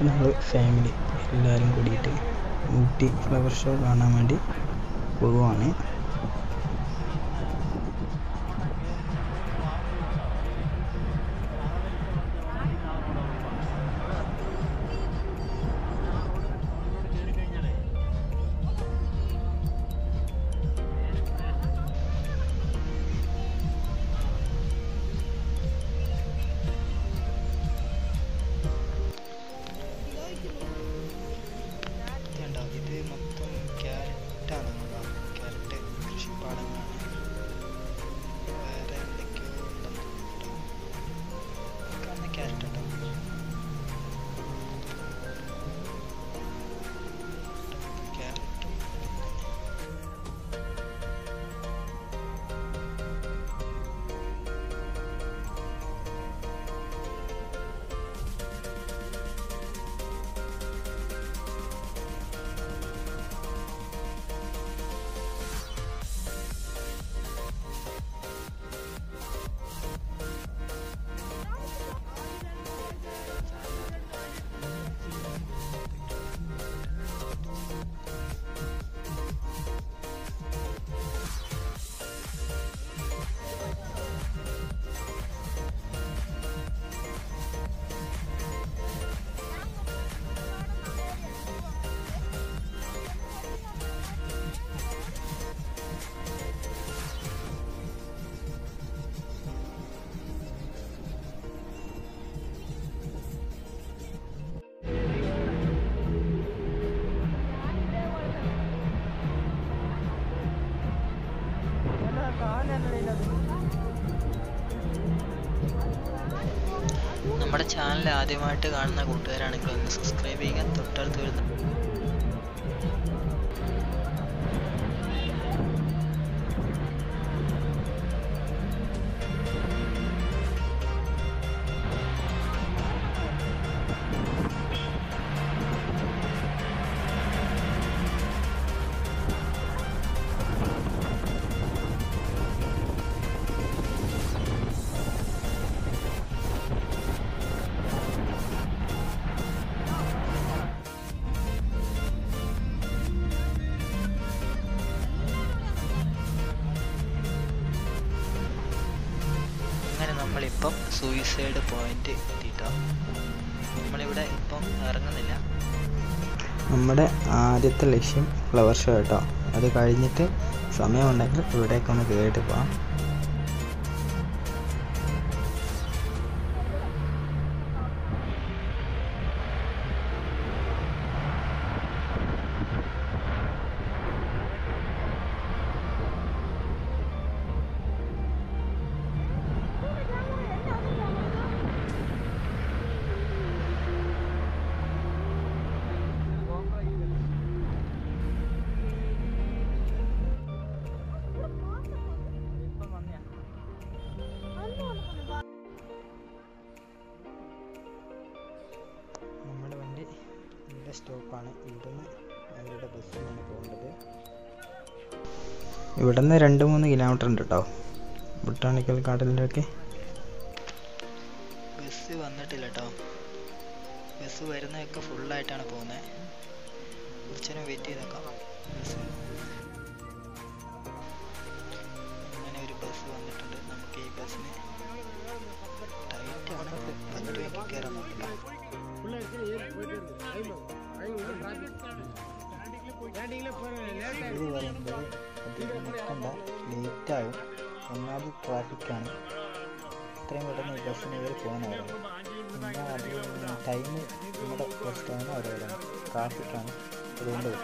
നമ്മൾ ഫാമിലി എല്ലാവരും കൂടിയിട്ട് ഊട്ടി ഫ്ലവർ ഷോ കാണാൻ വേണ്ടി പോവുകയാണ് ഇതുണ്ടോ ഇത് മൊത്തം ക്യാരറ്റാണ് ക്യാരറ്റ് കൃഷിപ്പാടങ്ങളാണ് വേറെ എന്തൊക്കെയോ ഉണ്ടെന്ന് തോന്നുന്നു കാണുന്ന ക്യാരറ്റ് ഉണ്ടോ ക്യാരറ്റ് നമ്മുടെ ചാനൽ ആദ്യമായിട്ട് കാണുന്ന കൂട്ടുകാരാണെങ്കിൽ ഒന്ന് സബ്സ്ക്രൈബ് ചെയ്യുക തൊട്ടടുത്ത് വരുന്ന അങ്ങനെ നമ്മളിപ്പം സൂയിസൈഡ് പോയിന്റ് എത്തിയിട്ടോ നമ്മളിവിടെ ഇപ്പം ഇറങ്ങുന്നില്ല നമ്മുടെ ആദ്യത്തെ ലക്ഷ്യം ഫ്ലവർ ഷോ കേട്ടോ അത് കഴിഞ്ഞിട്ട് സമയമുണ്ടെങ്കിൽ ഇവിടേക്കൊന്ന് കയറിയിട്ട് പോവാം നമ്മുടെ വണ്ടി ഇവിടെ സ്റ്റോപ്പാണ് ഇവിടുന്ന് അവരുടെ ബസ്സിനാണ് പോകേണ്ടത് ഇവിടുന്ന് രണ്ട് മൂന്ന് കിലോമീറ്റർ ഉണ്ട് കേട്ടോ ബൊട്ടാണിക്കൽ ഗാർഡനിലേക്ക് ബസ് വന്നിട്ടില്ല കേട്ടോ ബസ് വരുന്നതൊക്കെ ഫുള്ളായിട്ടാണ് പോകുന്നത് കുറച്ചേരം വെയിറ്റ് ചെയ്ത് നോക്കാം ബസ് അങ്ങനെ ഒരു ബസ് വന്നിട്ടുണ്ട് നമുക്ക് ഈ ബസ്സിന് ടൈറ്റ് ആണ് പത്ത് രൂപയ്ക്ക് കയറാൻ നോക്കില്ല ഇത് പറയുമ്പോൾ അധികം നിൽക്കണ്ട ലേറ്റാകും ഒന്നാമത് ട്രാഫിക്കാണ് എത്രയും പെട്ടെന്ന് ഈ ബസ്സിന് കയറി പോകാനായിരുന്നു എന്നാൽ അത് ടൈം നമ്മുടെ ബസ്റ്റാണ് അവിടെ ട്രാഫിക്കാണ് അതുകൊണ്ട്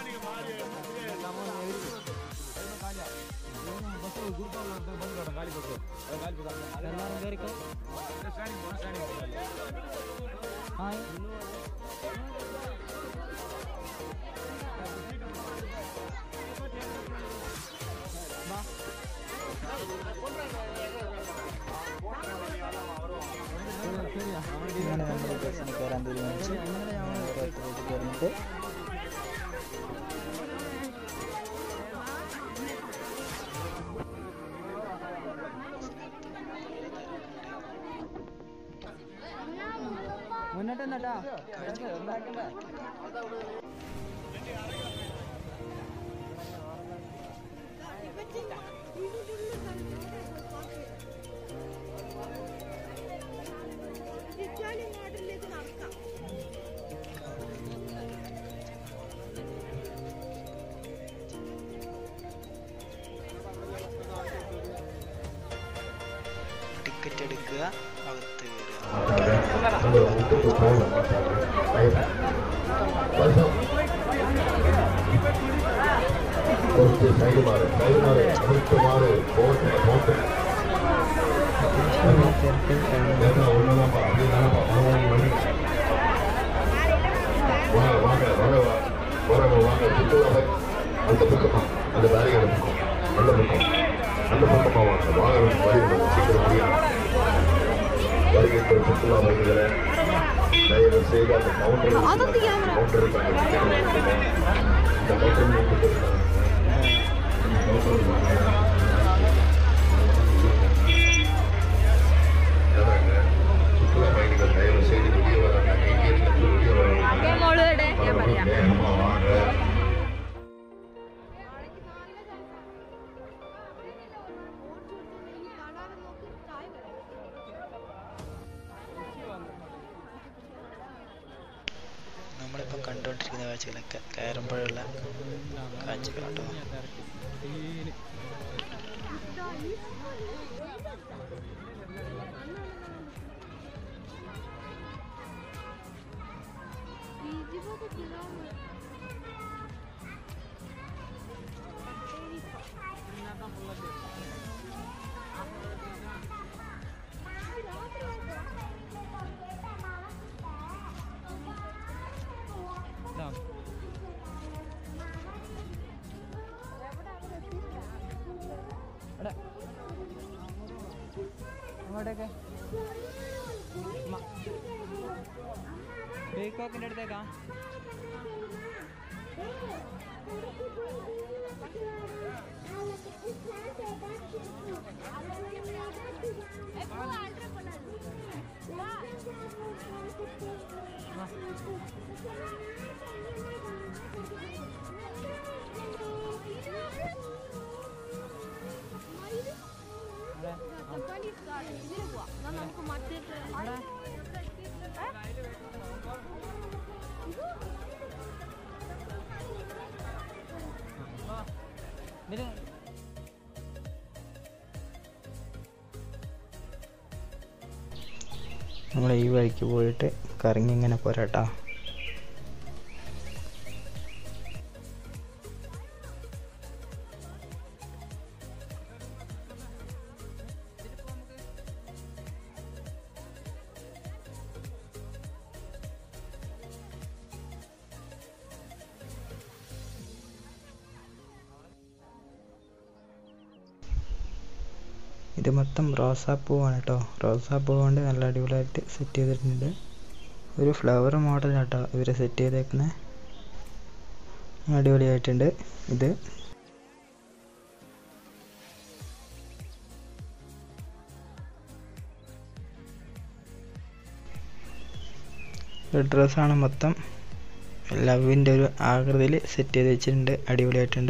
ഇങ്ങനെ നമ്മൾ ബസ്സിന് കയറാൻ തീരുമാനിച്ചു ഓരോരുത്തർക്ക് കയറിയിട്ട് മുന്നോട്ട് തന്നെട്ടാ നാട്ടിലേക്ക് നടക്കാം ടിക്കറ്റ് എടുക്കുക അകത്ത് കയറുക കുറച്ച് സൈഡ് മാറി സൈഡ് മാറി അടുത്ത് മാറി പോട്ടെ പോട്ടെ ஏன்னா ஒண்ணுதான்ப்பா அப்படின்னாப்பா மூணு மணி வாங்க வாங்க வாங்க வாங்க வாங்க சுற்றுலா போய் அந்த பக்கமா அந்த பேரிகேட் பக்கம் அந்த பக்கம் அந்த பக்கமா வாங்க வாங்க வழி விடுங்க சீக்கிரம் முடியும் வருகின்ற சுற்றுலா பயணிகளை தயவு செய்து அந்த கவுண்டர் கவுண்டர் இந்த கவுண்டர் நீங்க சுற்றுலா பயணிகள் தயவு செய்து வெளியே வராங்க கைகேட்டிலிருந்து வெளியே வராங்க ഞാൻ പറയാം வேகமா வாங்க നമ്മളിപ്പോൾ കണ്ടുകൊണ്ടിരിക്കുന്ന കാഴ്ചകളൊക്കെ കയറുമ്പോഴുള്ള കാഴ്ചകളാട്ടോ അങ്ങോട്ടേക്ക് ബേക്കോക്കിന്റെ അടുത്തേക്കാ നമുക്ക് മറ്റേ നമ്മൾ ഈ വഴിക്ക് പോയിട്ട് കറങ്ങി ഇങ്ങനെ പോരാട്ടാ ഇത് മൊത്തം റോസാപ്പൂവാണ് കേട്ടോ റോസാപ്പൂ കൊണ്ട് നല്ല അടിപൊളിയായിട്ട് സെറ്റ് ചെയ്തിട്ടുണ്ട് ഒരു ഫ്ലവർ മോഡലാട്ടോ ഇവർ സെറ്റ് ചെയ്തേക്കുന്നത് അടിപൊളിയായിട്ടുണ്ട് ഇത് ഡ്രസ്സാണ് മൊത്തം ലവിൻ്റെ ഒരു ആകൃതിയിൽ സെറ്റ് ചെയ്ത് വെച്ചിട്ടുണ്ട് അടിപൊളിയായിട്ടുണ്ട്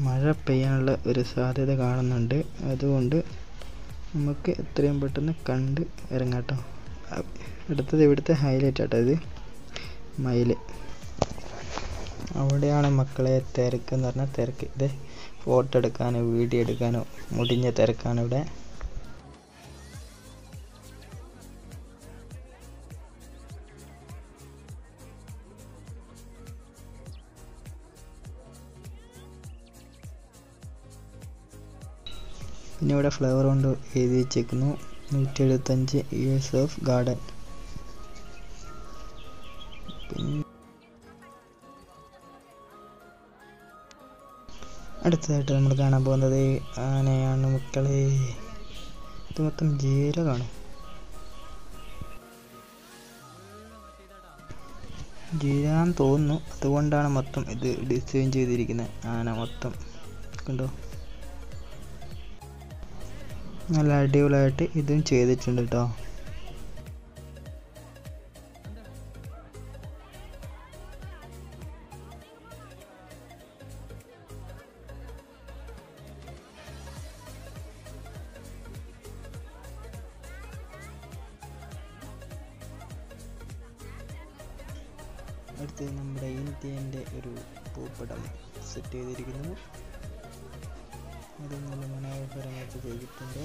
മഴ പെയ്യാനുള്ള ഒരു സാധ്യത കാണുന്നുണ്ട് അതുകൊണ്ട് നമുക്ക് എത്രയും പെട്ടെന്ന് കണ്ട് ഇറങ്ങാം കേട്ടോ അടുത്തത് ഇവിടുത്തെ ഹൈലൈറ്റ് ആട്ടോ ഇത് മയിൽ അവിടെയാണ് മക്കളെ തിരക്ക് എന്ന് പറഞ്ഞാൽ തിരക്ക് ഇത് ഫോട്ടോ എടുക്കാനോ വീഡിയോ എടുക്കാനോ മുടിഞ്ഞ തിരക്കാണ് ഇവിടെ പിന്നെ ഇവിടെ ഫ്ലവർ കൊണ്ട് എഴുതി വെച്ചേക്കുന്നു നൂറ്റി എഴുപത്തഞ്ച് ഇയേഴ്സ് ഓഫ് ഗാർഡൻ അടുത്തതായിട്ട് നമ്മൾ കാണാൻ പോകുന്നത് ആനയാണ് മക്കളെ ഇത് മൊത്തം ജീരകമാണ് ജീരകം തോന്നുന്നു അതുകൊണ്ടാണ് മൊത്തം ഇത് ഡിസൈൻ ചെയ്തിരിക്കുന്നത് ആന മൊത്തം കണ്ടോ നല്ല അടിപൊളിയായിട്ട് ഇതും ചെയ്തിട്ടുണ്ട് കേട്ടോ അടുത്തത് നമ്മുടെ ഇന്ത്യൻ്റെ ഒരു പൂപ്പടം സെറ്റ് ചെയ്തിരിക്കുന്നു അത് നല്ല മനോഹരമായിട്ട് ചെയ്തിട്ടുണ്ട്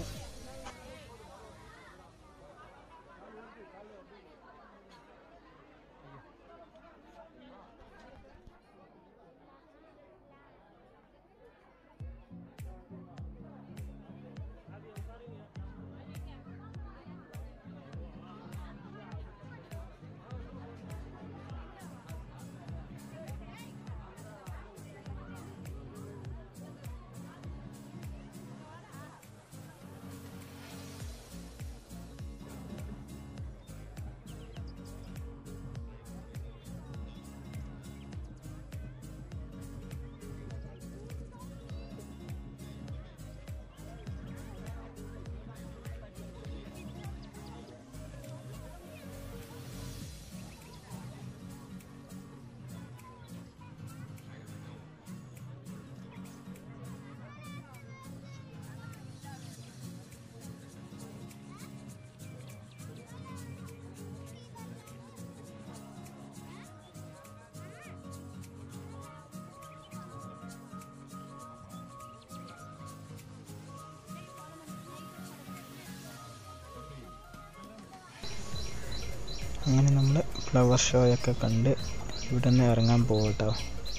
അങ്ങനെ നമ്മൾ ഫ്ലവർ ഷോയൊക്കെ കണ്ട് ഇവിടെ നിന്ന് ഇറങ്ങാൻ പോകട്ടോ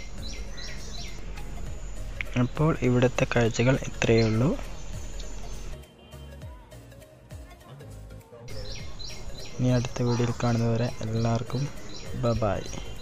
അപ്പോൾ ഇവിടുത്തെ കാഴ്ചകൾ ഇത്രയേ ഉള്ളൂ ഇനി അടുത്ത വീഡിയോയിൽ കാണുന്നവരെ എല്ലാവർക്കും ബ ബായ്